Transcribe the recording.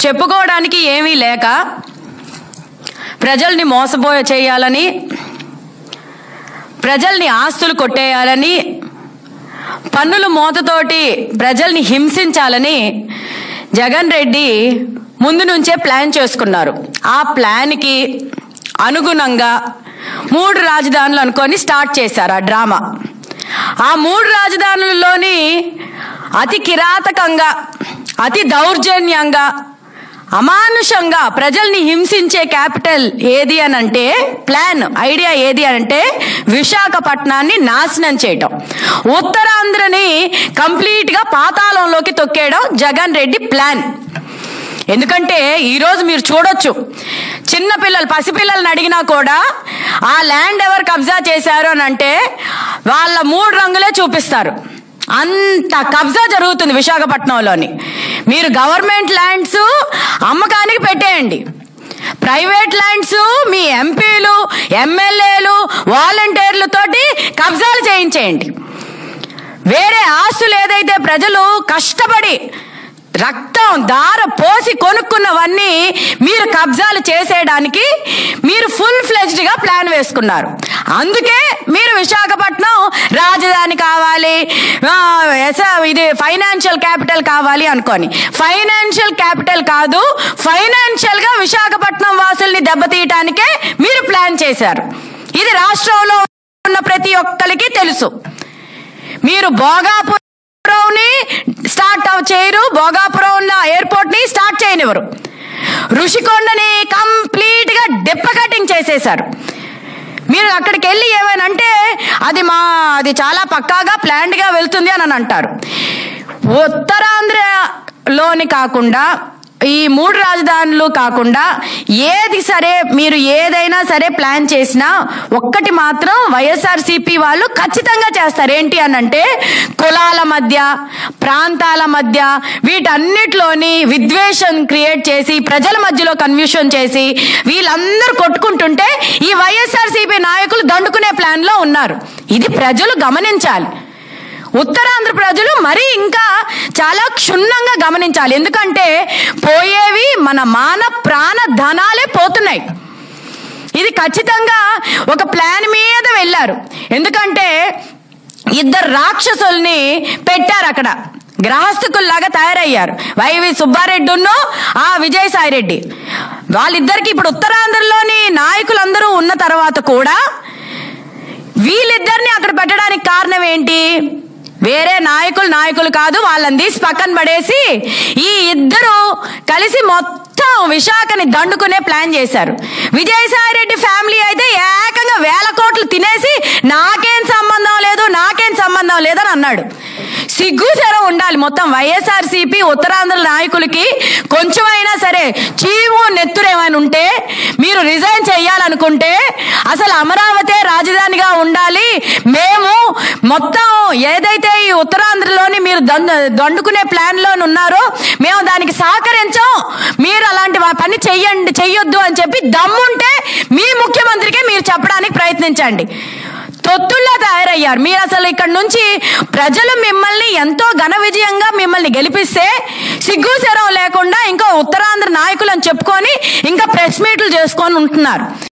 చెప్పుకోవడానికి ఏమీ లేక ప్రజల్ని మోసపోయ చేయాలని ప్రజల్ని ఆస్తులు కొట్టేయాలని పన్నుల మోతతోటి ప్రజల్ని హింసించాలని జగన్ రెడ్డి ముందు నుంచే ప్లాన్ చేసుకున్నారు ఆ ప్లాన్కి అనుగుణంగా మూడు రాజధానులు అనుకొని స్టార్ట్ చేశారు ఆ డ్రామా ఆ మూడు రాజధానులలోని అతి కిరాతకంగా అతి దౌర్జన్యంగా అమానుషంగా ప్రజల్ని హింసించే క్యాపిటల్ ఏది అని అంటే ప్లాన్ ఐడియా ఏది అని అంటే విశాఖపట్నాన్ని నాశనం చేయటం ఉత్తరాంధ్రని కంప్లీట్ గా పాతాళంలోకి తొక్కేయడం జగన్ రెడ్డి ప్లాన్ ఎందుకంటే ఈరోజు మీరు చూడొచ్చు చిన్న పిల్లలు పసిపిల్లల్ని అడిగినా కూడా ఆ ల్యాండ్ ఎవరు కబ్జా చేశారు అని అంటే వాళ్ళ మూడు రంగులే చూపిస్తారు అంత కబ్జా జరుగుతుంది విశాఖపట్నంలోని మీరు గవర్నమెంట్ ల్యాండ్స్ అమ్మకానికి పెట్టేయండి ప్రైవేట్ ల్యాండ్స్ మీ ఎంపీలు ఎమ్మెల్యేలు వాలంటీర్లతోటి కబ్జాలు చేయించేయండి వేరే ఆస్తులు ఏదైతే ప్రజలు కష్టపడి రక్తం దార పోసి కొనుక్కున్నవన్నీ మీరు కబ్జాలు చేసేయడానికి మీరు ఫుల్ ఫ్లెజ్డ్ గా ప్లాన్ వేసుకున్నారు అందుకే మీరు విశాఖపట్నం రాజధాని కావాలి ఆ, ఎస- ఇది ఫైనాన్షియల్ క్యాపిటల్ కావాలి అనుకోని ఫైనాన్షియల్ క్యాపిటల్ కాదు ఫైనాన్షియల్ గా విశాఖపట్నం వాసుల్ని దెబ్బతీయటానికే మీరు ప్లాన్ చేశారు ఇది రాష్ట్రంలో ఉన్న ప్రతి ఒక్కరికి తెలుసు మీరు భోగాపురంని స్టార్ట్ అవ- చేయరు భోగాపురం ఉన్న ఎయిర్పోర్ట్ ని స్టార్ట్ చేయనివ్వరు ఋషికొండని కంప్లీట్ గా డెప్ప కటింగ్ చేసేశారు మీరు అక్కడికి వెళ్ళి ఏమైనా అది మా అది చాలా పక్కాగా ప్లాన్డ్ గా వెళ్తుంది అని అని అంటారు ఉత్తరాంధ్రలోని కాకుండా ఈ మూడు రాజధానులు కాకుండా ఏది సరే మీరు ఏదైనా సరే ప్లాన్ చేసినా ఒక్కటి మాత్రం వైఎస్ఆర్సీపీ వాళ్ళు ఖచ్చితంగా చేస్తారు ఏంటి అని అంటే కులాల మధ్య ప్రాంతాల మధ్య వీటన్నిటిలోని విద్వేషం క్రియేట్ చేసి ప్రజల మధ్యలో కన్ఫ్యూషన్ చేసి వీళ్ళందరూ కొట్టుకుంటుంటే ఈ వైఎస్ఆర్సీపీ నాయకులు దండుకునే ప్లాన్ లో ఉన్నారు ఇది ప్రజలు గమనించాలి ఉత్తరాంధ్ర ప్రజలు మరీ ఇంకా చాలా క్షుణ్ణంగా గమనించాలి ఎందుకంటే పోయేవి మన మాన ప్రాణ ధనాలే పోతున్నాయి ఇది ఖచ్చితంగా ఒక ప్లాన్ మీద వెళ్ళారు ఎందుకంటే ఇద్దరు రాక్షసుల్ని పెట్టారు అక్కడ గ్రహస్థకుల్లాగా తయారయ్యారు వైవి సుబ్బారెడ్డిను ఆ విజయసాయి రెడ్డి వాళ్ళిద్దరికి ఇప్పుడు ఉత్తరాంధ్రలోని నాయకులందరూ ఉన్న తర్వాత కూడా వీళ్ళిద్దరిని అక్కడ పెట్టడానికి కారణం ఏంటి వేరే నాయకులు నాయకులు కాదు వాళ్ళని తీసి పక్కన పడేసి ఈ ఇద్దరు కలిసి మొత్తం విశాఖని దండుకునే ప్లాన్ చేశారు విజయసాయి రెడ్డి ఫ్యామిలీ అయితే ఏకంగా వేల కోట్లు తినేసి నాకేం సంబంధం లేదు నాకేం సంబంధం లేదని అన్నాడు సిగ్గు సెర ఉండాలి మొత్తం వైఎస్ఆర్సీపీ ఉత్తరాంధ్ర నాయకులకి కొంచెమైనా సరే చీము నెత్తురు ఏమైనా ఉంటే మీరు రిజైన్ చేయాలనుకుంటే అసలు అమరావతి రాజధానిగా ఉండాలి మేము మొత్తం ఏదైతే ఈ ఉత్తరాంధ్రలోని మీరు దండు దండుకునే ప్లాన్ లో ఉన్నారో మేము దానికి సహకరించాం మీరు అలాంటి వా- పని చెయ్యండి చెయ్యొద్దు అని చెప్పి దమ్ముంటే మీ ముఖ్యమంత్రికే మీరు చెప్పడానికి ప్రయత్నించండి తొత్తుల్లా తయారయ్యారు మీరు అసలు ఇక్కడ నుంచి ప్రజలు మిమ్మల్ని ఎంతో ఘన విజయంగా మిమ్మల్ని గెలిపిస్తే సిగ్గు శరం లేకుండా ఇంకా ఉత్తరాంధ్ర నాయకులు అని చెప్పుకొని ఇంకా ప్రెస్ మీట్లు చేసుకొని ఉంటున్నారు